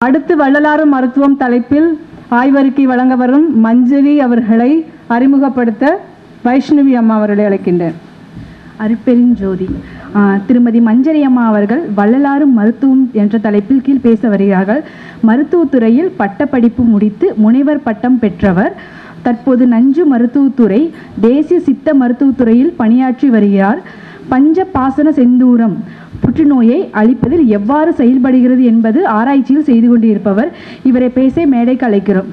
அடுத்து வள்ளலாறு மருத்துவம் தலைப்பில் ஆய்வறிக்கை வழங்க வரும் மஞ்சரி அவர்களை அறிமுகப்படுத்த வைஷ்ணவி அம்மா அவர்களை அழைக்கின்றேன் அருட்பெருஞ்சோதி ஆ, திருமதி மஞ்சரி அம்மா அவர்கள் வள்ளலாறு மருத்துவம் என்ற தலைப்பில் கீழ் பேச வருகிறார்கள் மருத்துவத்துறையில் பட்டப்படிப்பு முடித்து முனைவர் பட்டம் பெற்றவர் தற்போது நஞ்சு மருத்துவத்துறை தேசிய சித்த மருத்துவத்துறையில் பணியாற்றி வருகிறார் பஞ்ச பாசன செந்தூரம் புற்றுநோயை அழிப்பதில் எவ்வாறு செயல்படுகிறது என்பது ஆராய்ச்சியில் செய்து கொண்டிருப்பவர் இவரை பேச மேடைக்கு அழைக்கிறோம்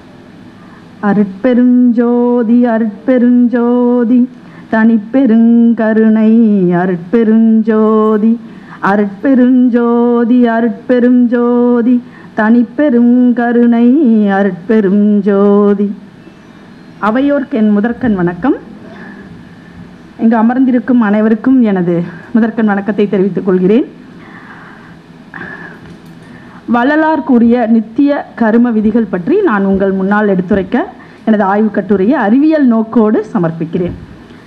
அருட்பெருஞ்சோதி அருட்பெருஞ்சோதி தனிப்பெருங்கருணை அருட்பெருஞ்சோதி அருட்பெருஞ்சோதி அருட்பெருஞ்சோதி தனிப்பெருங்கருணை அருட்பெருஞ்சோதி அவையோர்க்கு என் முதற்கண் வணக்கம் இங்கு அமர்ந்திருக்கும் அனைவருக்கும் எனது முதற்கண் வணக்கத்தை தெரிவித்துக் கொள்கிறேன் வள்ளலார் கூறிய நித்திய கரும விதிகள் பற்றி நான் உங்கள் முன்னால் எடுத்துரைக்க எனது ஆய்வுக் கட்டுரையை அறிவியல் நோக்கோடு சமர்ப்பிக்கிறேன்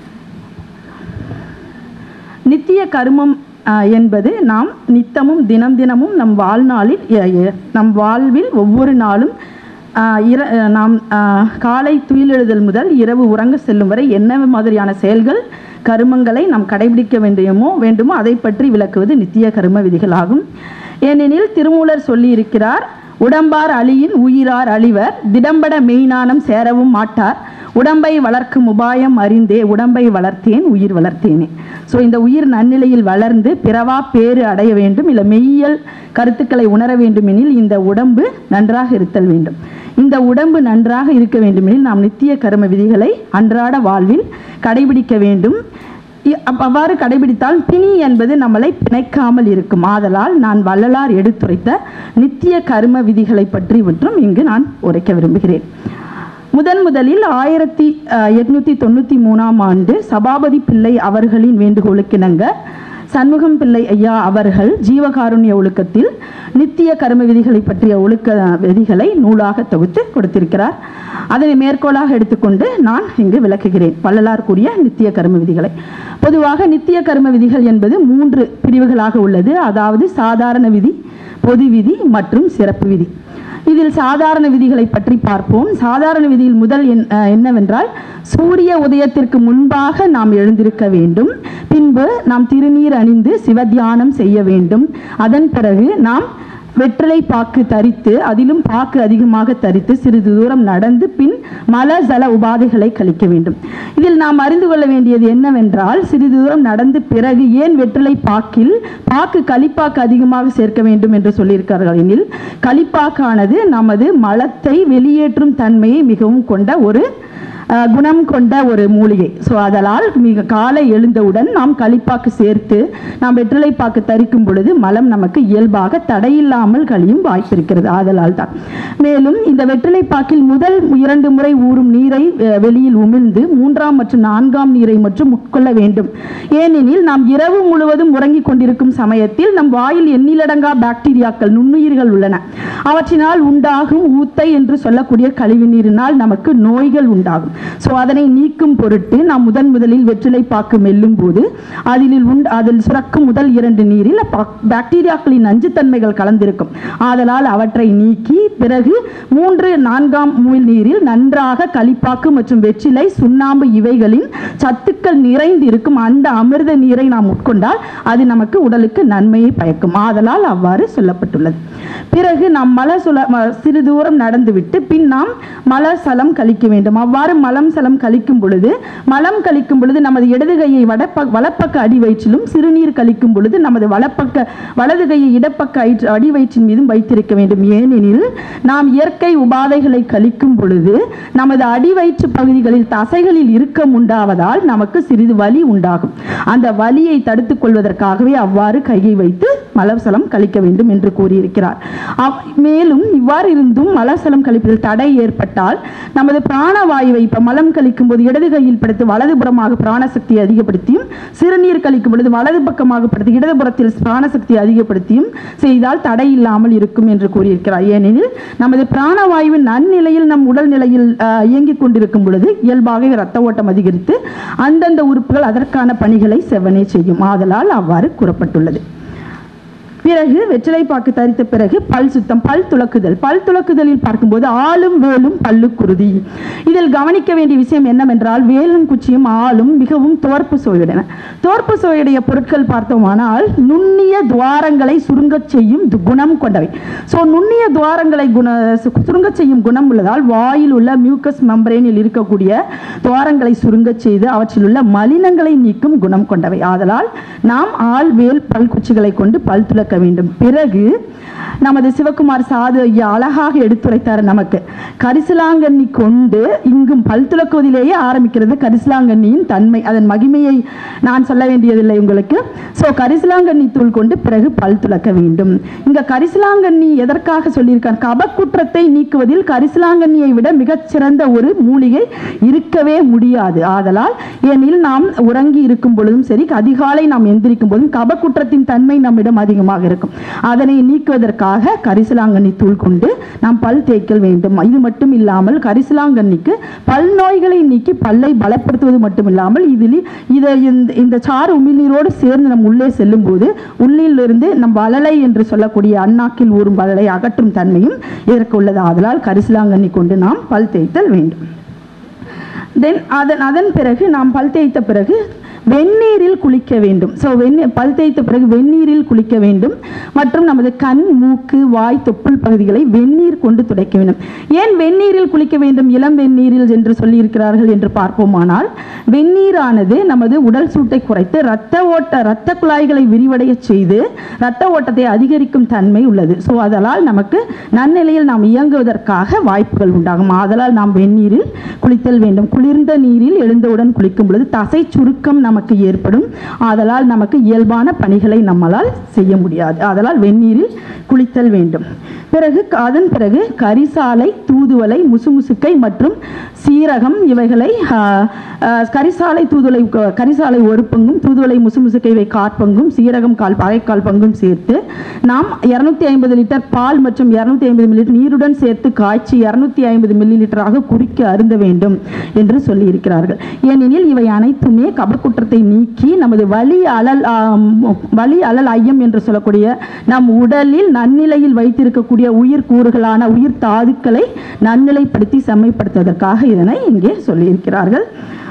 நித்திய கருமம் ஆஹ், என்பது நாம் நித்தமும் தினம் தினமும் நம் வாழ்நாளில் எ- எ- நம் வாழ்வில் ஒவ்வொரு நாளும் ஆஹ், இர அஹ், நாம் ஆஹ், காலை துயிலெழுதல் முதல் இரவு உறங்க செல்லும் வரை என்ன மாதிரியான செயல்கள் கருமங்களை நாம் கடைபிடிக்க வேண்டுமோ வேண்டுமோ அதை பற்றி விளக்குவது நித்திய கரும விதிகளாகும் ஏனெனில் திருமூலர் சொல்லியிருக்கிறார் உடம்பார் அழியின் உயிரார் அழிவர் திடம்பட மெய்ஞானம் சேரவும் மாட்டார் உடம்பை வளர்க்கும் உபாயம் அறிந்தே உடம்பை வளர்த்தேன் உயிர் வளர்த்தேனே ஸோ இந்த உயிர் நன்னிலையில் வளர்ந்து பிறவா பேறு அடைய வேண்டும் இல்லை மெய்யியல் கருத்துக்களை உணர வேண்டுமெனில் இந்த உடம்பு நன்றாக இருத்தல் வேண்டும் இந்த உடம்பு நன்றாக இருக்க வேண்டுமெனில் நாம் நித்திய கர்ம விதிகளை அன்றாட வாழ்வில் கடைபிடிக்க வேண்டும் இ- அவ்- அவ்வாறு கடைபிடித்தால் பிணி என்பது நம்மளை பிணைக்காமல் இருக்கும் ஆதலால் நான் வள்ளலார் எடுத்துரைத்த நித்திய கர்ம விதிகளை பற்றி மற்றும் இங்கு நான் உரைக்க விரும்புகிறேன் முதன் முதலில் ஆயிரத்தி அஹ், எட்நூத்தி தொண்ணூற்றி மூணாம் ஆண்டு சபாபதி பிள்ளை அவர்களின் வேண்டுகோளுக்கிணங்க சண்முகம் பிள்ளை ஐயா அவர்கள் ஜீவகாருண்ய ஒழுக்கத்தில் நித்திய கர்ம விதிகளை பற்றிய ஒழுக்க விதிகளை நூலாக தொகுத்து கொடுத்திருக்கிறார் அதனை மேற்கோளாக எடுத்துக்கொண்டு நான் இங்கு விளக்குகிறேன் வள்ளலார் கூறிய நித்திய கர்ம விதிகளை பொதுவாக நித்திய கர்ம விதிகள் என்பது மூன்று பிரிவுகளாக உள்ளது அதாவது சாதாரண விதி பொது விதி மற்றும் சிறப்பு விதி இதில் சாதாரண விதிகளை பற்றி பார்ப்போம் சாதாரண விதியில் முதல் என்- அஹ் என்னவென்றால் சூரிய உதயத்திற்கு முன்பாக நாம் எழுந்திருக்க வேண்டும் பின்பு நாம் திருநீர் அணிந்து சிவத்தியானம் செய்ய வேண்டும் அதன் பிறகு நாம் வெற்றிலை பாக்கு தரித்து அதிலும் பாக்கு அதிகமாக தரித்து சிறிது தூரம் நடந்து பின் மல ஜல உபாதைகளை கழிக்க வேண்டும் இதில் நாம் அறிந்து கொள்ள வேண்டியது என்னவென்றால் சிறிது தூரம் நடந்து பிறகு ஏன் வெற்றிலை பாக்கில் பாக்கு களிப்பாக்கு அதிகமாக சேர்க்க வேண்டும் என்று சொல்லியிருக்கிறார்கள் எனில் களிப்பாக்கானது நமது மலத்தை வெளியேற்றும் தன்மையை மிகவும் கொண்ட ஒரு அஹ், குணம் கொண்ட ஒரு மூலிகை ஸோ அதனால் மிக காலை எழுந்தவுடன் நாம் களிப்பாக்கு சேர்த்து நாம் வெற்றிலைப்பாக்கு தரிக்கும் பொழுது மலம் நமக்கு இயல்பாக தடையில்லாமல் கழியும் வாய்ப்பு இருக்கிறது ஆதலால் தான் மேலும் இந்த வெற்றிலைப்பாக்கில் முதல் இரண்டு முறை ஊறும் நீரை அஹ், வெளியில் உமிழ்ந்து மூன்றாம் மற்றும் நான்காம் நீரை மற்றும் உட்கொள்ள வேண்டும் ஏனெனில் நாம் இரவு முழுவதும் உறங்கிக் கொண்டிருக்கும் சமயத்தில் நம் வாயில் எண்ணிலடங்கா பாக்டீரியாக்கள் நுண்ணுயிர்கள் உள்ளன அவற்றினால் உண்டாகும் ஊத்தை என்று சொல்லக்கூடிய கழிவு நீரினால் நமக்கு நோய்கள் உண்டாகும் ஸோ அதனை நீக்கும் பொருட்டு நாம் முதன் முதலில் வெற்றிலை பாக்கு மெல்லும் போது அதில் உண்டு அதில் சுரக்கும் முதல் இரண்டு நீரில் பாக்- பாக்டீரியாக்களின் நஞ்சுத்தன்மைகள் கலந்திருக்கும் ஆதலால் அவற்றை நீக்கி பிறகு மூன்று நான்காம் மூல் நீரில் நன்றாக களிப்பாக்கு மற்றும் வெற்றிலை சுண்ணாம்பு இவைகளின் சத்துக்கள் நிறைந்து இருக்கும் அந்த அமிர்த நீரை நாம் உட்கொண்டால் அது நமக்கு உடலுக்கு நன்மையை பயக்கும் ஆதலால் அவ்வாறு சொல்லப்பட்டுள்ளது பிறகு நாம் மல சுல ம- சிறு தூரம் நடந்துவிட்டு பின் நாம் மலசலம் கழிக்க வேண்டும் அவ்வாறு மலம் சலம் கழிக்கும் பொழுது மலம் கழிக்கும் பொழுது நமது இடது கையை வடப்ப வலப்பக்க அடி வயிற்றிலும் சிறுநீர் கழிக்கும் பொழுது நமது வலப்பக்க வலது கையை இடப்பக்க அயிற்று- அடி வயிற்றின் மீதும் வைத்திருக்க வேண்டும் ஏனெனில் நாம் இயற்கை உபாதைகளை கழிக்கும் பொழுது நமது அடி வயிற்று பகுதிகளில் தசைகளில் இறுக்கம் உண்டாவதால் நமக்கு சிறிது வலி உண்டாகும் அந்த வலியை தடுத்துக் கொள்வதற்காகவே அவ்வாறு கையை வைத்து மலசலம் கழிக்க வேண்டும் என்று கூறியிருக்கிறார் அவ்- மேலும் இவ்வாறு இருந்தும் மலசலம் கழிப்பதில் தடை ஏற்பட்டால் நமது பிராணவாயுவை இப்ப மலம் கழிக்கும் போது இடது கையில் படுத்து வலதுபுறமாக பிராணசக்தியை அதிகப்படுத்தியும் சிறுநீர் கழிக்கும் பொழுது வலது பக்கமாக படுத்து இடதுபுறத்தில் பிராணசக்தியை அதிகப்படுத்தியும் செய்தால் தடை இல்லாமல் இருக்கும் என்று கூறியிருக்கிறார் ஏனெனில் நமது பிராணவாயுவின் நன்னிலையில் நம் உடல் நிலையில் ஆஹ், இயங்கிக் கொண்டிருக்கும் பொழுது இயல்பாகவே இரத்த ஓட்டம் அதிகரித்து அந்தந்த உறுப்புகள் அதற்கான பணிகளை செவ்வனே செய்யும் ஆதலால் அவ்வாறு கூறப்பட்டுள்ளது பிறகு வெற்றிலைப்பாக்கு தரித்த பிறகு பல் சுத்தம் பல் துலக்குதல் பல் துலக்குதலில் பார்க்கும்போது ஆளும் வேலும் பல்லுக்குருதி இதில் கவனிக்க வேண்டிய விஷயம் என்னவென்றால் வேலும் குச்சியும் ஆளும் மிகவும் தோற்பு சுவையுடைன தோற்பு சுவையுடைய பொருட்கள் பார்த்தோமானால் நுண்ணிய துவாரங்களை சுருங்கச் செய்யும் து- குணம் கொண்டவை ஸோ நுண்ணிய துவாரங்களை குண சு- சுருங்கச் செய்யும் குணம் உள்ளதால் வாயில் உள்ள மியூக்கஸ் மெம்பரேனில் இருக்கக்கூடிய துவாரங்களை சுருங்கச் செய்து அவற்றில் உள்ள மலினங்களை நீக்கும் குணம் கொண்டவை ஆதலால் நாம் ஆள் வேல் பல்குச்சிகளை கொண்டு பல் துலக்க வேண்டும் பிறகு நமது சிவகுமார் சாது ஐயா அழகாக எடுத்துரைத்தார் நமக்கு கரிசலாங்கண்ணி கொண்டு இங்கும் பல் துலக்குவதிலேயே ஆரம்பிக்கிறது கரிசலாங்கண்ணியின் தன்மை அதன் மகிமையை நான் சொல்ல வேண்டியதில்லை உங்களுக்கு ஸோ கரிசலாங்கண்ணி தூள் கொண்டு பிறகு பல் துலக்க வேண்டும் இங்க கரிசலாங்கண்ணி எதற்காக சொல்லியிருக்கார் கபக்குற்றத்தை நீக்குவதில் கரிசலாங்கண்ணியை விட மிகச்சிறந்த ஒரு மூலிகை இருக்கவே முடியாது ஆதலால் ஏனில் நாம் உறங்கி இருக்கும் பொழுதும் சரி அதிகாலை நாம் எந்திரிக்கும் போதும் கபக்குற்றத்தின் தன்மை நம்மிடம் அதிகமாக இருக்கும் அதனை நீக்குவதற்காக கரிசலாங்கண்ணி தூள் கொண்டு நாம் பல் தேய்க்கல் வேண்டும் இது மட்டும் இல்லாமல் கரிசலாங்கண்ணிக்கு பல் நோய்களை நீக்கி பல்லை பலப்படுத்துவது மட்டும் இல்லாமல் இதில் இதை இந்த இந்த சாறு உமிழ்நீரோடு சேர்ந்து நம் உள்ளே செல்லும் போது உள்ளிலிருந்து நம் வளலை என்று சொல்லக்கூடிய அண்ணாக்கில் ஊறும் வளலை அகற்றும் தன்மையும் இதற்கு உள்ளது ஆதலால் கரிசலாங்கண்ணி கொண்டு நாம் பல் தேய்த்தல் வேண்டும் தென் அதன் அதன் பிறகு நாம் பல் தேய்த்த பிறகு வெந்நீரில் குளிக்க வேண்டும் ஸோ வெந்நீ பல் தேய்த்த பிறகு வெந்நீரில் குளிக்க வேண்டும் மற்றும் நமது கண் மூக்கு வாய் தொப்புள் பகுதிகளை வெந்நீர் கொண்டு துடைக்க வேண்டும் ஏன் வெந்நீரில் குளிக்க வேண்டும் இளம் வெந்நீரில் என்று சொல்லியிருக்கிறார்கள் என்று பார்ப்போமானால் வெந்நீரானது நமது உடல் சூட்டை குறைத்து இரத்த ஓட்ட இரத்த குழாய்களை விரிவடைய செய்து இரத்த ஓட்டத்தை அதிகரிக்கும் தன்மை உள்ளது ஸோ அதனால் நமக்கு நன்னிலையில் நாம் இயங்குவதற்காக வாய்ப்புகள் உண்டாகும் ஆதலால் நாம் வெந்நீரில் குளித்தல் வேண்டும் குளிர்ந்த நீரில் எழுந்தவுடன் குளிக்கும் பொழுது தசை சுருக்கம் நமக்கு ஏற்படும் ஆதலால் நமக்கு இயல்பான பணிகளை நம்மளால் செய்ய முடியாது ஆதலால் வெந்நீரில் குளித்தல் வேண்டும் பிறகு அதன் பிறகு கரிசாலை தூதுவளை முசுமுசுக்கை மற்றும் சீரகம் இவைகளை ஆ, ஆ, கரிசாலை தூதுவளை க- கரிசாலை ஒரு பங்கும் தூதுவளை முசுமுசுக்கை இவை காற்பங்கும் சீரகம் கால் அரைக்கால் பங்கும் சேர்த்து நாம் இரநூத்தி ஐம்பது லிட்டர் பால் மற்றும் இரநூத்தி ஐம்பது மில்லி நீருடன் சேர்த்து காய்ச்சி இரநூத்தி ஐம்பது மில்லி லிட்டராக குறுக்கி அருந்த வேண்டும் என்று சொல்லியிருக்கிறார்கள் ஏனெனில் இவை அனைத்துமே கபக்குற்றத்தை நீக்கி நமது வலி அழல் ஆம், வலி அழல் ஐயம் என்று சொல்லக்கூடிய நம் உடலில் நன்னிலையில் வைத்திருக்கக்கூடிய உயிர் கூறுகளான உயிர் தாதுக்களை நன்னிலைப்படுத்தி செம்மைப்படுத்துவதற்காக இதனை இங்கே சொல்லியிருக்கிறார்கள்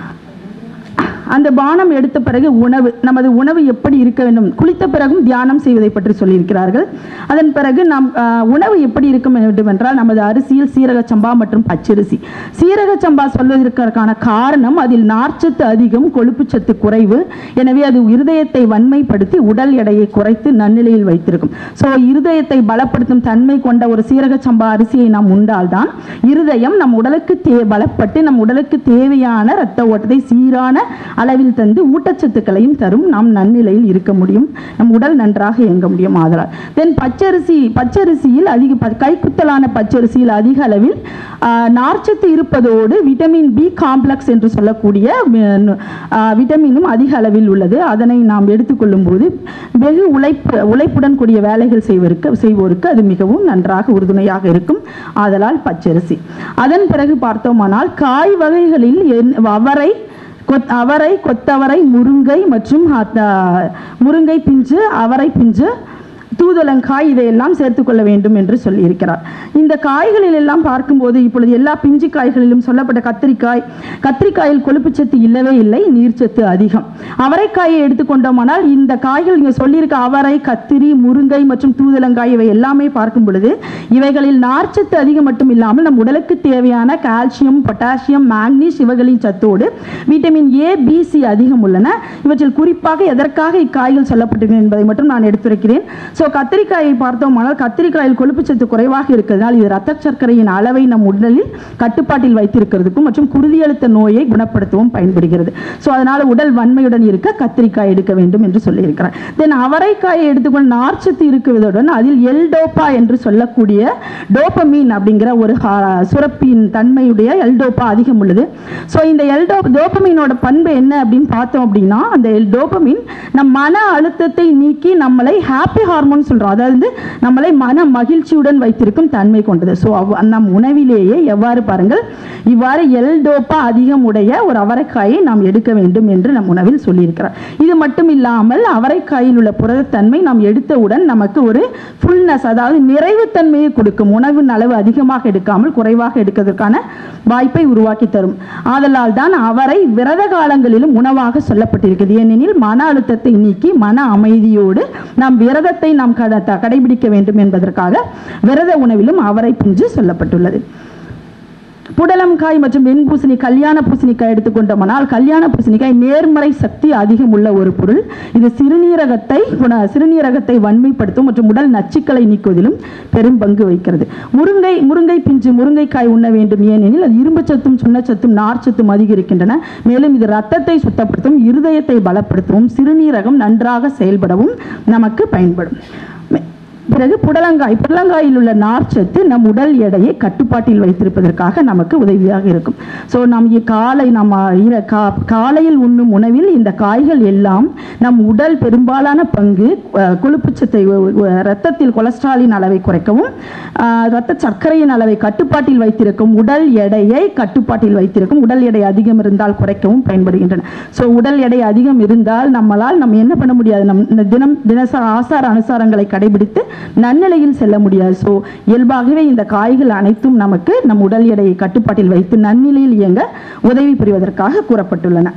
அந்த பானம் எடுத்த பிறகு உணவு நமது உணவு எப்படி இருக்க வேண்டும் குளித்த பிறகும் தியானம் செய்வதை பற்றி சொல்லியிருக்கிறார்கள் அதன் பிறகு நாம் ஆஹ், உணவு எப்படி இருக்க வேண்டும் என்றால் நமது அரிசியில் சீரக சம்பா மற்றும் பச்சரிசி சீரக சம்பா சொல்வதற்கான காரணம் அதில் நார்ச்சத்து அதிகம் கொழுப்புச்சத்து குறைவு எனவே அது இருதயத்தை வன்மைப்படுத்தி உடல் எடையை குறைத்து நன்னிலையில் வைத்திருக்கும் ஸோ இருதயத்தை பலப்படுத்தும் தன்மை கொண்ட ஒரு சீரக சம்பா அரிசியை நாம் உண்டால்தான் இருதயம் நம் உடலுக்கு தே பலப்பட்டு நம் உடலுக்கு தேவையான இரத்த ஓட்டத்தை சீரான அளவில் தந்து ஊட்டச்சத்துக்களையும் தரும் நாம் நன்னிலையில் இருக்க முடியும் நம் உடல் நன்றாக இயங்க முடியும் ஆதலால் தென் பச்சரிசி பச்சரிசியில் அதிக ப- கைக்குத்தலான பச்சரிசியில் அதிக அளவில் ஆ, நார்ச்சத்து இருப்பதோடு விட்டமின் பி காம்ப்ளெக்ஸ் என்று சொல்லக்கூடிய வி- ஆ, விட்டமினும் அதிக அளவில் உள்ளது அதனை நாம் எடுத்துக்கொள்ளும் போது வெகு உழைப்பு உழைப்புடன் கூடிய வேலைகள் செய்வதற்கு செய்வோருக்கு அது மிகவும் நன்றாக உறுதுணையாக இருக்கும் ஆதலால் பச்சரிசி அதன் பிறகு பார்த்தோமானால் காய் வகைகளில் என்- அவரை கொத் அவரை கொத்தவரை முருங்கை மற்றும் அத்த- முருங்கை பிஞ்சு அவரை பிஞ்சு தூதலங்காய் இதையெல்லாம் சேர்த்துக்கொள்ள வேண்டும் என்று சொல்லியிருக்கிறார் இந்த காய்களில் எல்லாம் பார்க்கும்போது இப்பொழுது எல்லா பிஞ்சு காய்களிலும் சொல்லப்பட்ட கத்திரிக்காய் கத்திரிக்காயில் கொழுப்புச்சத்து இல்லவே இல்லை நீர்ச்சத்து அதிகம் அவரைக்காயை எடுத்துக்கொண்டோமானால் இந்த காய்கள் இங்கே சொல்லியிருக்க அவரை கத்திரி முருங்கை மற்றும் தூதலங்காய் இவை எல்லாமே பார்க்கும் பொழுது இவைகளில் நார்ச்சத்து அதிகம் மட்டும் இல்லாமல் நம் உடலுக்கு தேவையான கால்சியம் பொட்டாசியம் மேக்னீஸ் இவைகளின் சத்தோடு விட்டமின் ஏ பி சி அதிகம் உள்ளன இவற்றில் குறிப்பாக எதற்காக இக்காய்கள் சொல்லப்பட்டிருக்கிறது என்பதை மட்டும் நான் எடுத்துரைக்கிறேன் ஸோ கத்திரிக்காயை பார்த்தோமானால் கத்திரிக்காயில் கொழுப்புச்சத்து குறைவாக இருக்கிறதால் இது ரத்த சர்க்கரையின் அளவை நம் உடலில் கட்டுப்பாட்டில் வைத்திருக்கிறதுக்கும் மற்றும் குருதியழுத்த நோயை குணப்படுத்தவும் பயன்படுகிறது ஸோ அதனால் உடல் வன்மையுடன் இருக்க கத்திரிக்காய் எடுக்க வேண்டும் என்று சொல்லியிருக்கிறார் தென் அவரைக்காயை எடுத்துக்கொண்டு நார்ச்சத்து இருக்குவதுடன் அதில் எல்டோப்பா என்று சொல்லக்கூடிய டோபமீன் அப்படிங்கிற ஒரு ஹா- சுரப்பியின் தன்மையுடைய எல்டோப்பா அதிகம் உள்ளது ஸோ இந்த எல்டோ டோபமீனோட பண்பு என்ன அப்படின்னு பார்த்தோம் அப்படின்னா அந்த டோபமீன் நம் மன அழுத்தத்தை நீக்கி நம்மளை ஹாப்பி ஹார்மோன் ஹார்மோன் சொல்றோம் அதாவது நம்மளை மன மகிழ்ச்சியுடன் வைத்திருக்கும் தன்மை கொண்டது ஸோ நம் உணவிலேயே எவ்வாறு பாருங்கள் இவ்வாறு எல்டோப்பா அதிகம் உடைய ஒரு அவரைக்காயை நாம் எடுக்க வேண்டும் என்று நம் உணவில் சொல்லியிருக்கிறார் இது மட்டும் இல்லாமல் அவரைக்காயில் உள்ள புரதத்தன்மை நாம் எடுத்தவுடன் நமக்கு ஒரு ஃபுல்னஸ் அதாவது நிறைவுத்தன்மையை கொடுக்கும் உணவின் அளவு அதிகமாக எடுக்காமல் குறைவாக எடுக்கிறதுக்கான வாய்ப்பை உருவாக்கி தரும் ஆதலால் தான் அவரை விரத காலங்களிலும் உணவாக சொல்லப்பட்டிருக்கிறது ஏனெனில் மன அழுத்தத்தை நீக்கி மன அமைதியோடு நாம் விரதத்தை நாம் கட- த- கடைபிடிக்க வேண்டும் என்பதற்காக விரத உணவிலும் அவரை புஞ்சு சொல்லப்பட்டுள்ளது புடலங்காய் மற்றும் வெண்பூசணி கல்யாண பூசணிக்காய் எடுத்துக்கொண்டோமானால் கல்யாண பூசணிக்காய் நேர்மறை சக்தி அதிகம் உள்ள ஒரு பொருள் இது சிறுநீரகத்தை குண- சிறுநீரகத்தை வன்மைப்படுத்தும் மற்றும் உடல் நச்சுக்களை நீக்குவதிலும் பெரும் பங்கு வகிக்கிறது முருங்கை முருங்கை பிஞ்சு முருங்கைக்காய் உண்ண வேண்டும் ஏனெனில் அது இரும்புச்சத்தும் சுண்ணச்சத்தும் நார்ச்சத்தும் அதிகரிக்கின்றன மேலும் இது ரத்தத்தை சுத்தப்படுத்தும் இருதயத்தை பலப்படுத்தவும் சிறுநீரகம் நன்றாக செயல்படவும் நமக்கு பயன்படும் மே- பிறகு புடலங்காய் புடலங்காயில் உள்ள நார்ச்சத்து நம் உடல் எடையை கட்டுப்பாட்டில் வைத்திருப்பதற்காக நமக்கு உதவியாக இருக்கும் ஸோ நம் இ- காலை நம்ம இர- கா- காலையில் உண்ணும் உணவில் இந்த காய்கள் எல்லாம் நம் உடல் பெரும்பாலான பங்கு அஹ், கொழுப்புச்சத்தை உ- உ- இரத்தத்தில் கொலஸ்ட்ராலின் அளவை குறைக்கவும் அஹ், இரத்த சர்க்கரையின் அளவை கட்டுப்பாட்டில் வைத்திருக்கும் உடல் எடையை கட்டுப்பாட்டில் வைத்திருக்கும் உடல் எடை அதிகம் இருந்தால் குறைக்கவும் பயன்படுகின்றன ஸோ உடல் எடை அதிகம் இருந்தால் நம்மளால் நம்ம என்ன பண்ண முடியாது நம் இந்த தினம் தினசர ஆசார அனுசாரங்களை கடைபிடித்து நன்னிலையில் செல்ல முடியாது ஸோ இயல்பாகவே இந்த காய்கள் அனைத்தும் நமக்கு நம் உடல் எடையை கட்டுப்பாட்டில் வைத்து நன்னிலையில் இயங்க உதவி புரிவதற்காக கூறப்பட்டுள்ளன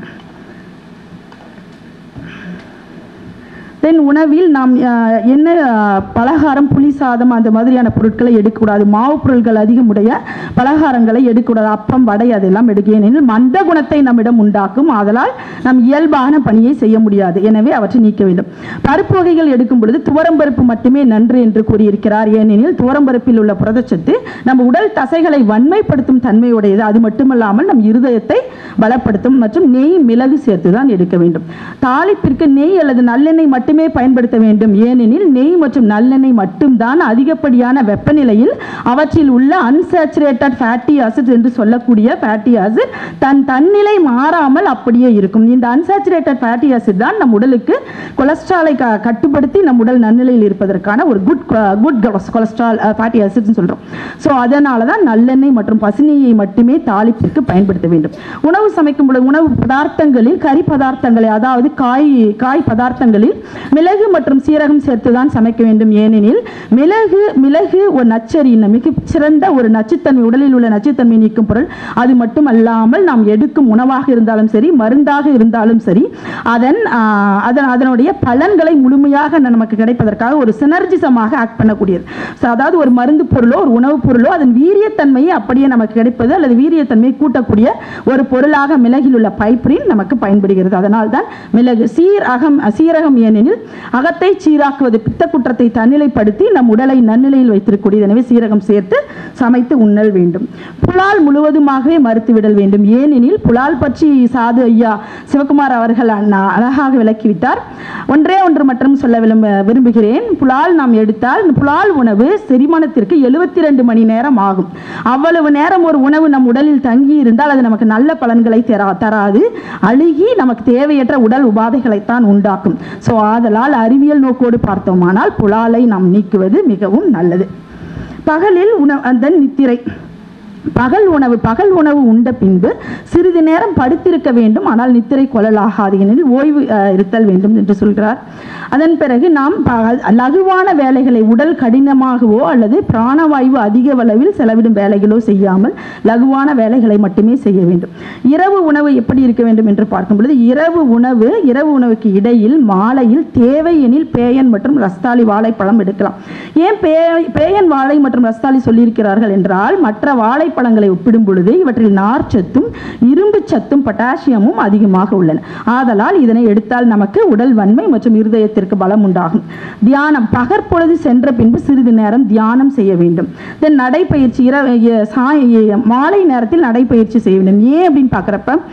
தென் உணவில் நாம் அஹ், என்ன அஹ், பலகாரம் புளி சாதம் அந்த மாதிரியான பொருட்களை எடுக்கக்கூடாது மாவு பொருட்கள் அதிகமுடைய பலகாரங்களை எடுக்கக்கூடாது அப்பம் வடை அதெல்லாம் எடுக்க ஏனெனில் மந்த குணத்தை நம்மிடம் உண்டாக்கும் ஆதலால் நம் இயல்பான பணியை செய்ய முடியாது எனவே அவற்றை நீக்க வேண்டும் பருப்பு வகைகள் எடுக்கும் பொழுது துவரம்பருப்பு மட்டுமே நன்று என்று கூறியிருக்கிறார் ஏனெனில் துவரம்பருப்பில் உள்ள புரதச்சத்து நம்ம உடல் தசைகளை வன்மைப்படுத்தும் தன்மையுடையது அது மட்டுமல்லாமல் நம் இருதயத்தை பலப்படுத்தும் மற்றும் நெய் மிளகு சேர்த்து தான் எடுக்க வேண்டும் தாளிப்பிற்கு நெய் அல்லது நல்லெண்ணெய் மட்டுமே பயன்படுத்த வேண்டும் ஏனெனில் நெய் மற்றும் நல்லெண்ணெய் மட்டும்தான் அதிகப்படியான வெப்பநிலையில் அவற்றில் உள்ள அன்சாச்சுரேட்டட் ஃபேட்டி ஆசிட் என்று சொல்லக்கூடிய ஃபேட்டி ஆசிட் தன் தன்னிலை மாறாமல் அப்படியே இருக்கும் இந்த அன்சாச்சுரேட்டட் ஃபேட்டி ஆசிட் தான் நம் உடலுக்கு கொலஸ்ட்ராலை க கட்டுப்படுத்தி நம் உடல் நன்னிலையில் இருப்பதற்கான ஒரு குட் குட் கொலஸ்ட்ரால் ஃபேட்டி ஆசிட்னு சொல்கிறோம் ஸோ அதனால தான் நல்லெண்ணெய் மற்றும் பசுநெய்யை மட்டுமே தாளிப்பிற்கு பயன்படுத்த வேண்டும் உணவு சமைக்கும் பொழுது உணவு பதார்த்தங்களில் கறி பதார்த்தங்களை அதாவது காய் காய் பதார்த்தங்களில் மிளகு மற்றும் சீரகம் சேர்த்து தான் சமைக்க வேண்டும் ஏனெனில் மிளகு மிளகு ஒரு நச்சரி மிக சிறந்த ஒரு நச்சுத்தன்மை உடலில் உள்ள நச்சுத்தன்மை நீக்கும் பொருள் அது மட்டும் அல்லாமல் நாம் எடுக்கும் உணவாக இருந்தாலும் சரி மருந்தாக இருந்தாலும் சரி அதன் ஆஹ், அதன் அதனுடைய பலன்களை முழுமையாக நமக்கு கிடைப்பதற்காக ஒரு சினர்ஜிசமாக ஆக்ட் பண்ணக்கூடியது ஸோ அதாவது ஒரு மருந்து பொருளோ ஒரு உணவுப் பொருளோ அதன் வீரியத்தன்மையை அப்படியே நமக்கு கிடைப்பது அல்லது வீரியத்தன்மையை கூட்டக்கூடிய ஒரு பொருளாக மிளகில் உள்ள பைப்ரின் நமக்கு பயன்படுகிறது அதனால் தான் மிளகு சீரகம் சீரகம் ஏனெனில் அகத்தை சீராக்குவது பித்த குற்றத்தை தன்னிலைப்படுத்தி நம் உடலை நன்னிலையில் வைத்திருக்கக்கூடியது எனவே சீரகம் சேர்த்து சமைத்து உண்ணல் வேண்டும் புலால் முழுவதுமாகவே மறுத்துவிடல் வேண்டும் ஏனெனில் புலால் பற்றி சாது ஐயா சிவகுமார் அவர்கள் அண்ணா அழகாக விளக்கிவிட்டார் ஒன்றே ஒன்று மட்டும் சொல்ல விரும்ப விரும்புகிறேன் புலால் நாம் எடுத்தால் இந்த புலால் உணவு செரிமானத்திற்கு எழுபத்தி ரெண்டு மணி நேரம் ஆகும் அவ்வளவு நேரம் ஒரு உணவு நம் உடலில் தங்கி இருந்தால் அது நமக்கு நல்ல பலன்களை தரா தராது அழுகி நமக்கு தேவையற்ற உடல் உபாதைகளைத்தான் உண்டாக்கும் ஸோ ஆதலால் அறிவியல் நோக்கோடு பார்த்தோமானால் புலாலை நாம் நீக்குவது மிகவும் நல்லது பகலில் உணவு அந்த நித்திரை பகல் உணவு பகல் உணவு உண்ட பின்பு சிறிது நேரம் படுத்திருக்க வேண்டும் ஆனால் நித்திரை கொள்ளலாகாது எனில் ஓய்வு அஹ், இருத்தல் வேண்டும் என்று சொல்கிறார் அதன் பிறகு நாம் பகல் லகுவான வேலைகளை உடல் கடினமாகவோ அல்லது பிராணவாயு அதிக அளவில் செலவிடும் வேலைகளோ செய்யாமல் லகுவான வேலைகளை மட்டுமே செய்ய வேண்டும் இரவு உணவு எப்படி இருக்க வேண்டும் என்று பார்க்கும் பொழுது இரவு உணவு இரவு உணவுக்கு இடையில் மாலையில் தேவை எனில் பேயன் மற்றும் ரஸ்தாளி வாழைப்பழம் எடுக்கலாம் ஏன் பே பேயன் வாழை மற்றும் ரஸ்தாளி சொல்லியிருக்கிறார்கள் என்றால் மற்ற வாழைப்பழங்களை ஒப்பிடும் பொழுது இவற்றில் நார்ச்சத்தும் இரும்பு சத்தும் பொட்டாசியமும் அதிகமாக உள்ளன ஆதலால் இதனை எடுத்தால் நமக்கு உடல் வன்மை மற்றும் இருதயத்திற்கு பலம் உண்டாகும் தியானம் பகற்பொழுது சென்ற பின்பு சிறிது நேரம் தியானம் செய்ய வேண்டும் தென் நடைப்பயிற்சி இரவு எ- சாய் எ- மாலை நேரத்தில் நடைப்பயிற்சி செய்ய வேண்டும் ஏன் அப்படின்னு பார்க்குறப்ப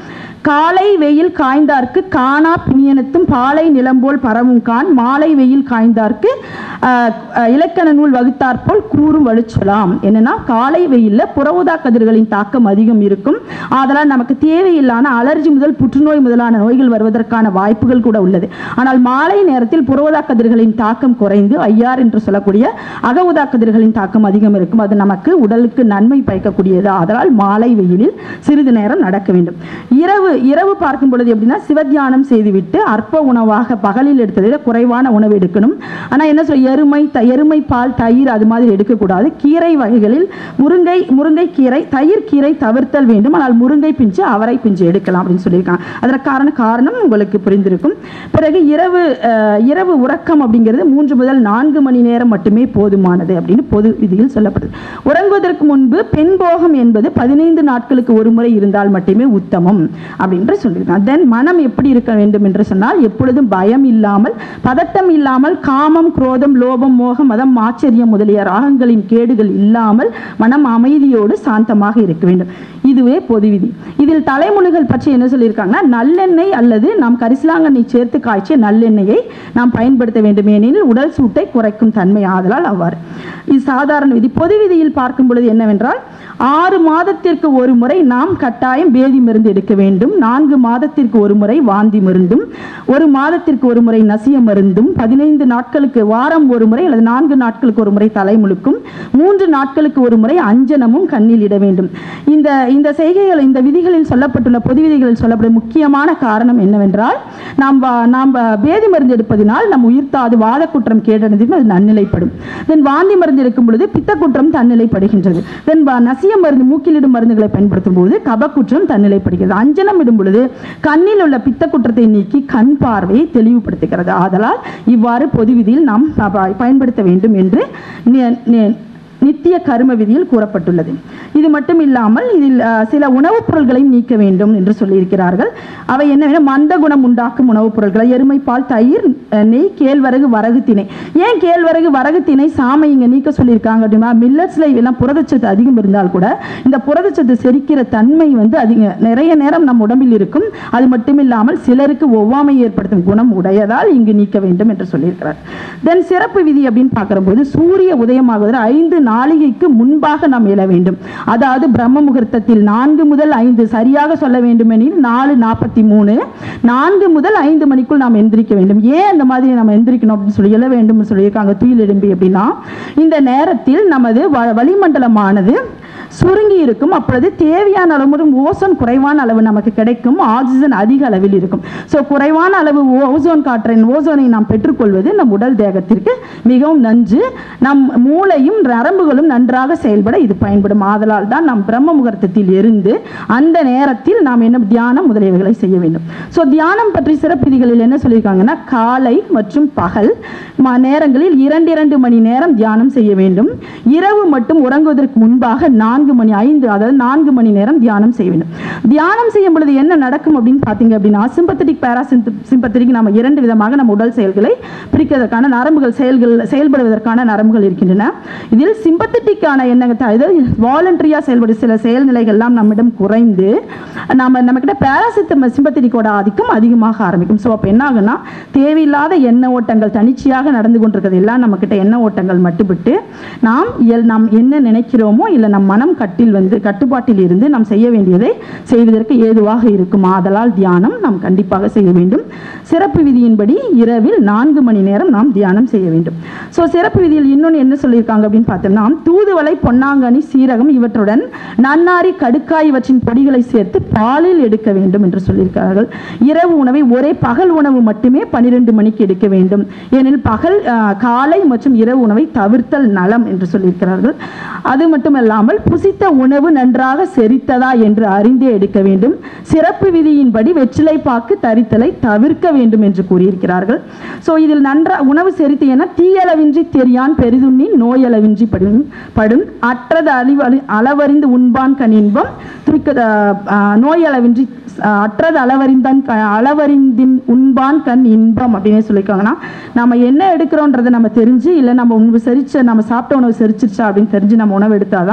காலை வெயில் காய்ந்தார்க்கு காணா பிணியனத்தும் பாலை நிலம்போல் பரவும் கான் மாலை வெயில் காய்ந்தார்க்கு ஆஹ், ஆஹ், இலக்கண நூல் வகுத்தாற்போல் கூறும் வலுச்சொலாம் என்னன்னா காலை வெயில்ல புறவுதா கதிர்களின் தாக்கம் அதிகம் இருக்கும் ஆதலால் நமக்கு தேவையில்லான அலர்ஜி முதல் புற்றுநோய் முதலான நோய்கள் வருவதற்கான வாய்ப்புகள் கூட உள்ளது ஆனால் மாலை நேரத்தில் புறவுதா கதிர்களின் தாக்கம் குறைந்து ஐயார் என்று சொல்லக்கூடிய அகவுதா கதிர்களின் தாக்கம் அதிகம் இருக்கும் அது நமக்கு உடலுக்கு நன்மை பயக்கக்கூடியது ஆதலால் மாலை வெயிலில் சிறிது நேரம் நடக்க வேண்டும் இரவு இரவு பார்க்கும் பொழுது எப்படின்னா சிவத்தியானம் செய்துவிட்டு அற்ப உணவாக பகலில் எடுத்ததை விட குறைவான உணவு எடுக்கணும் ஆனால் என்ன சொல்ல எருமை த எருமை பால் தயிர் அது மாதிரி எடுக்கக்கூடாது கீரை வகைகளில் முருங்கை முருங்கை கீரை தயிர் கீரை தவிர்த்தல் வேண்டும் ஆனால் முருங்கை பிஞ்சு அவரை பிஞ்சு எடுக்கலாம் அப்படின்னு சொல்லியிருக்காங்க அதற்கான காரணம் உங்களுக்கு புரிந்திருக்கும் பிறகு இரவு அஹ், இரவு உறக்கம் அப்படிங்கிறது மூன்று முதல் நான்கு மணி நேரம் மட்டுமே போதுமானது அப்படின்னு பொது விதியில் சொல்லப்படுது உறங்குவதற்கு முன்பு பெண் போகம் என்பது பதினைந்து நாட்களுக்கு ஒரு முறை இருந்தால் மட்டுமே உத்தமம் அப்படின்று சொல்லியிருக்காங்க தென் மனம் எப்படி இருக்க வேண்டும் என்று சொன்னால் எப்பொழுதும் பயம் இல்லாமல் பதட்டம் இல்லாமல் காமம் குரோதம் லோபம் மோகம் மதம் ஆச்சரியம் முதலிய ராகங்களின் கேடுகள் இல்லாமல் மனம் அமைதியோடு சாந்தமாக இருக்க வேண்டும் இதுவே பொது விதி இதில் தலைமுழுகள் பற்றி என்ன சொல்லியிருக்காங்கன்னா நல்லெண்ணெய் அல்லது நாம் கரிசலாங்கண்ணெய் சேர்த்து காய்ச்சிய நல்லெண்ணெயை நாம் பயன்படுத்த வேண்டும் ஏனெனில் உடல் சூட்டை குறைக்கும் தன்மை ஆதலால் அவ்வாறு இது சாதாரண விதி பொது விதியில் பார்க்கும் பொழுது என்னவென்றால் ஆறு மாதத்திற்கு ஒரு முறை நாம் கட்டாயம் பேதி மருந்து எடுக்க வேண்டும் நான்கு மாதத்திற்கு ஒரு முறை வாந்தி மருந்தும் ஒரு மாதத்திற்கு ஒரு முறை நசிய மருந்தும் பதினைந்து நாட்களுக்கு வாரம் ஒரு முறை அல்லது நான்கு நாட்களுக்கு ஒரு முறை தலைமுழுக்கும் மூன்று நாட்களுக்கு ஒரு முறை அஞ்சனமும் கண்ணில் இட வேண்டும் இந்த இந்த செய்கைகள் இந்த விதிகளில் சொல்லப்பட்டுள்ள பொது விதிகளில் சொல்லப்படும் முக்கியமான காரணம் என்னவென்றால் நாம் வா- நாம் வ- பேதி மருந்து எடுப்பதினால் நம் உயிர்த்தாது வாத குற்றம் கேட்டனதும் அது நன்னிலைப்படும் தென் வாந்தி மருந்து எடுக்கும் பொழுது பித்த குற்றம் தன்னிலைப்படுகின்றது தென் நசிய மருந்து மூக்கிலிடும் மருந்துகளை பயன்படுத்தும் போது கபக்குற்றம் தன்னிலைப்படுகிறது அஞ்சனம் இடும் பொழுது கண்ணில் உள்ள பித்த குற்றத்தை நீக்கி கண் பார்வையை தெளிவுபடுத்துகிறது ஆதலால் இவ்வாறு பொது விதியில் நாம் ப- ப- பயன்படுத்த வேண்டும் என்று நி- நி- நித்திய கரும விதியில் கூறப்பட்டுள்ளது இது மட்டும் இல்லாமல் இதில் அஹ், சில உணவுப் பொருள்களை நீக்க வேண்டும் என்று சொல்லியிருக்கிறார்கள் அவை என்னவென மந்த குணம் உண்டாக்கும் உணவுப் பொருட்களை எருமைப்பால் தயிர் அஹ், நெய் கேழ்வரகு வரகு திணை ஏன் கேழ்வரகு வரகு திணை சாமை இங்கே நீக்க சொல்லியிருக்காங்க அப்படின்னா மில்லட்ஸில் எல்லாம் புரதச்சத்து அதிகம் இருந்தால் கூட இந்த புரதச்சத்து செரிக்கிற தன்மை வந்து அதிக நிறைய நேரம் நம் உடம்பில் இருக்கும் அது மட்டும் இல்லாமல் சிலருக்கு ஒவ்வாமை ஏற்படுத்தும் குணம் உடையதால் இங்கு நீக்க வேண்டும் என்று சொல்லியிருக்கிறார் தென் சிறப்பு விதி அப்படின்னு பார்க்கும்போது சூரிய உதயமாகுவதற்கு ஐந்து நாளிகைக்கு முன்பாக நாம் எழ வேண்டும் அதாவது பிரம்ம முகூர்த்தத்தில் நான்கு முதல் ஐந்து சரியாக சொல்ல வேண்டுமெனில் நாலு நாற்பத்தி மூணு நான்கு முதல் ஐந்து மணிக்குள் நாம் எந்திரிக்க வேண்டும் ஏன் அந்த மாதிரி நம்ம எந்திரிக்கணும் அப்படின்னு சொல்லி எழ வேண்டும் சொல்லியிருக்காங்க துயில் எழும்பி அப்படின்னா இந்த நேரத்தில் நமது வ- வளிமண்டலமானது சுருங்கி இருக்கும் அப்பொழுது தேவையான அளவு மற்றும் ஓசோன் குறைவான அளவு நமக்கு கிடைக்கும் ஆக்சிஜன் அதிக அளவில் இருக்கும் ஸோ குறைவான அளவு ஓ- ஓசோன் காற்றின் ஓசோனை நாம் பெற்றுக்கொள்வது நம் உடல் தேகத்திற்கு மிகவும் நன்று நம் மூளையும் நரம்புகளும் நன்றாக செயல்பட இது பயன்படும் ஆதலால் தான் நாம் பிரம்ம முகூர்த்தத்தில் இருந்து அந்த நேரத்தில் நாம் என்ன தியானம் முதலியவைகளை செய்ய வேண்டும் ஸோ தியானம் பற்றி சிறப்பு விதிகளில் என்ன சொல்லியிருக்காங்கன்னா காலை மற்றும் பகல் ம- நேரங்களில் இரண்டு இரண்டு மணி நேரம் தியானம் செய்ய வேண்டும் இரவு மட்டும் உறங்குவதற்கு முன்பாக நான்கு மணி ஐந்து அதாவது நான்கு மணி நேரம் தியானம் செய்ய வேண்டும் தியானம் செய்யும் பொழுது என்ன நடக்கும் அப்படின்னு பார்த்தீங்க அப்படின்னா சிம்பத்தட்டிக் சிம்பத்தட்டிக் நம்ம இரண்டு விதமாக நம்ம உடல் செயல்களை பிரிக்கிறதற்கான நரம்புகள் செயல்கள் செயல்படுவதற்கான நரம்புகள் இருக்கின்றன இதில் சிம்பத்தட்டிக்கான என்ன அதாவது வாலண்டரியாக செயல்படும் சில செயல்நிலைகள்லாம் நம்மிடம் குறைந்து நம்ம நம்மக்கிட்ட பேராசித்த சிம்பத்தட்டிக்கோட ஆதிக்கம் அதிகமாக ஆரம்பிக்கும் ஸோ அப்போ என்ன ஆகும்னா தேவையில்லாத எண்ண ஓட்டங்கள் தனிச்சையாக நடந்து கொண்டிருக்கிறது எல்லாம் நம்மக்கிட்ட எண்ண ஓட்டங்கள் மட்டுப்பட்டு நாம் இயல் நாம் என்ன நினைக்கிறோமோ இல்லை நம் மனம் கட்டில் வந்து கட்டுப்பாட்டில் இருந்து நாம் செய்ய வேண்டியதை செய்வதற்கு ஏதுவாக இருக்கும் ஆதலால் தியானம் நாம் கண்டிப்பாக செய்ய வேண்டும் சிறப்பு விதியின்படி இரவில் நான்கு மணி நேரம் நாம் தியானம் செய்ய வேண்டும் ஸோ சிறப்பு விதியில் இன்னொன்று என்ன சொல்லியிருக்காங்க அப்படின்னு பார்த்தோம்னா தூதுவளை பொன்னாங்கண்ணி சீரகம் இவற்றுடன் நன்னாரி கடுக்காய் இவற்றின் பொடிகளை சேர்த்து பாலில் எடுக்க வேண்டும் என்று சொல்லியிருக்கிறார்கள் இரவு உணவை ஒரே பகல் உணவு மட்டுமே பன்னிரெண்டு மணிக்கு எடுக்க வேண்டும் ஏனெனில் பகல் ஆஹ், காலை மற்றும் இரவு உணவை தவிர்த்தல் நலம் என்று சொல்லியிருக்கிறார்கள் அது மட்டுமல்லாமல் புசித்த உணவு நன்றாக செரித்ததா என்று அறிந்தே எடுக்க வேண்டும் சிறப்பு விதியின்படி வெற்றிலை பாக்கு தரித்தலை தவிர்க்க வேண்டும் என்று கூறியிருக்கிறார்கள் ஸோ இதில் நன்றா உணவு செரித்து என தீயளவின்றி தெரியான் பெரிதுண்ணின் நோயளவின்றி படும் படும் அற்றது அழிவு அளவறிந்து உண்பான் கண் இன்பம் துய்க்க ஆஹ், நோயளவின்றி ஆஹ், அற்றது அளவறிந்தான் க- அளவறிந்தின் உண்பான் கண் இன்பம் அப்படின்னு சொல்லியிருக்காங்கன்னா நம்ம என்ன எடுக்கிறோன்றதை நம்ம தெரிஞ்சு இல்லை நம்ம உணவு செரிச்ச நம்ம சாப்பிட்ட உணவு செரிச்சிருச்சா அப்படின்னு தெரிஞ்சு நம்ம உணவு எடுத்தாதான்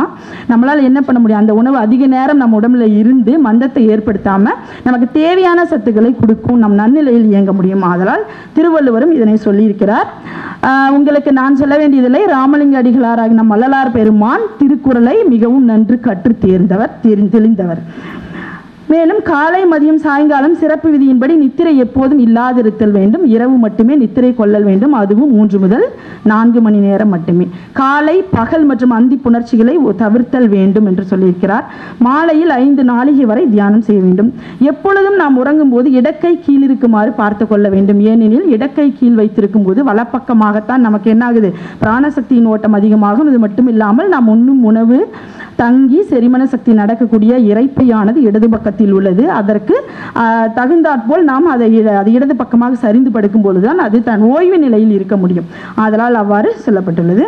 நம்மளால் என்ன பண்ண முடியும் அந்த உணவு அதிக நேரம் நம்ம உடம்புல இருந்து மந்தத்தை ஏற்படுத்தாமல் நமக்கு தேவையான சத்துக்களை கொடுக்கும் நம் நன்னிலையில் இயங்க முடியும் ஆதலால் திருவள்ளுவரும் இதனை சொல்லியிருக்கிறார் ஆஹ் உங்களுக்கு நான் சொல்ல வேண்டியதில்லை ராமலிங்க அடிகளாராக நம் வள்ளலார் பெருமான் திருக்குறளை மிகவும் நன்று கற்று தேர்ந்தவர் தெரி- தெளிந்தவர் மேலும் காலை மதியம் சாயங்காலம் சிறப்பு விதியின்படி நித்திரை எப்போதும் இல்லாதிருத்தல் வேண்டும் இரவு மட்டுமே நித்திரை கொள்ளல் வேண்டும் அதுவும் மூன்று முதல் நான்கு மணி நேரம் மட்டுமே காலை பகல் மற்றும் அந்தி புணர்ச்சிகளை ஒ- தவிர்த்தல் வேண்டும் என்று சொல்லியிருக்கிறார் மாலையில் ஐந்து நாளிகை வரை தியானம் செய்ய வேண்டும் எப்பொழுதும் நாம் உறங்கும் போது இடக்கை கீழ் இருக்குமாறு பார்த்து கொள்ள வேண்டும் ஏனெனில் இடக்கை கீழ் வைத்திருக்கும் போது வலப்பக்கமாகத்தான் நமக்கு என்ன ஆகுது பிராணசக்தியின் ஓட்டம் அதிகமாகும் இது மட்டும் இல்லாமல் நாம் உண்ணும் உணவு தங்கி செரிமன சக்தி நடக்கக்கூடிய இறைப்பையானது இடது பக்கத்தில் உள்ளது அதற்கு ஆஹ், தகுந்தாற்போல் நாம் அதை இட- அது இடது பக்கமாக சரிந்து படுக்கும் பொழுதுதான் அது தன் ஓய்வு நிலையில் இருக்க முடியும் ஆதலால் அவ்வாறு சொல்லப்பட்டுள்ளது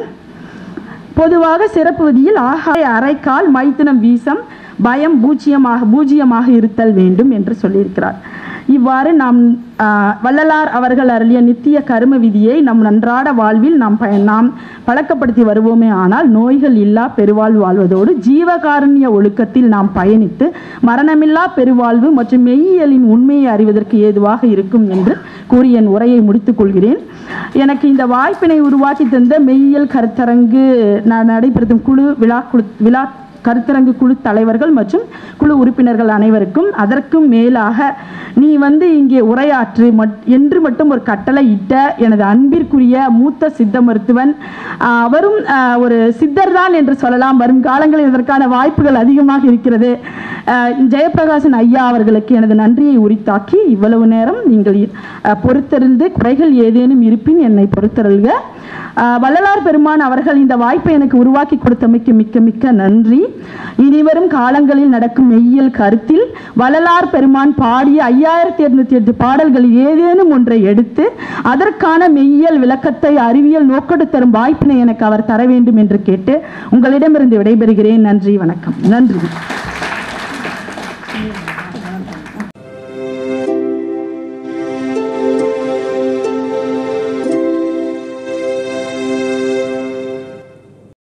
பொதுவாக சிறப்பு விதியில் ஆகாய அரைக்கால் மைத்துனம் வீசம் பயம் பூஜ்ஜியமாக பூஜ்ஜியமாக இருத்தல் வேண்டும் என்று சொல்லியிருக்கிறார் இவ்வாறு நாம் ஆஹ், வள்ளலார் அவர்கள் அருளிய நித்திய கரும விதியை நம் அன்றாட வாழ்வில் நாம் பய நாம் பழக்கப்படுத்தி வருவோமே ஆனால் நோய்கள் இல்லா பெருவாழ்வு வாழ்வதோடு ஜீவகாருண்ய ஒழுக்கத்தில் நாம் பயணித்து மரணமில்லா பெருவாழ்வு மற்றும் மெய்யியலின் உண்மையை அறிவதற்கு ஏதுவாக இருக்கும் என்று கூறி என் உரையை முடித்துக் கொள்கிறேன் எனக்கு இந்த வாய்ப்பினை உருவாக்கி தந்த மெய்யியல் கருத்தரங்கு நான் நடைபெறுத்தும் குழு விழா குழு விழா கருத்தரங்கு குழு தலைவர்கள் மற்றும் குழு உறுப்பினர்கள் அனைவருக்கும் அதற்கும் மேலாக நீ வந்து இங்கே உரையாற்று மட் என்று மட்டும் ஒரு கட்டளை இட்ட எனது அன்பிற்குரிய மூத்த சித்த மருத்துவன் ஆஹ், அவரும் ஆஹ், ஒரு சித்தர் தான் என்று சொல்லலாம் வரும் காலங்களில் இதற்கான வாய்ப்புகள் அதிகமாக இருக்கிறது ஆஹ், ஜெயப்பிரகாசன் ஐயா அவர்களுக்கு எனது நன்றியை உரித்தாக்கி இவ்வளவு நேரம் நீங்கள் ஆஹ், பொறுத்தறிந்து குறைகள் ஏதேனும் இருப்பின் என்னை பொறுத்தருள்க ஆஹ், வள்ளலார் பெருமான் அவர்கள் இந்த வாய்ப்பை எனக்கு உருவாக்கி கொடுத்தமைக்கு மிக்க மிக்க நன்றி இனிவரும் காலங்களில் நடக்கும் மெய்யியல் கருத்தில் வள்ளலார் பெருமான் பாடிய ஐயாயிரத்தி இருநூத்தி எட்டு பாடல்களில் ஏதேனும் ஒன்றை எடுத்து அதற்கான மெய்யியல் விளக்கத்தை அறிவியல் நோக்கெடு தரும் வாய்ப்பினை எனக்கு அவர் தர வேண்டும் என்று கேட்டு உங்களிடமிருந்து விடைபெறுகிறேன் நன்றி வணக்கம் நன்றி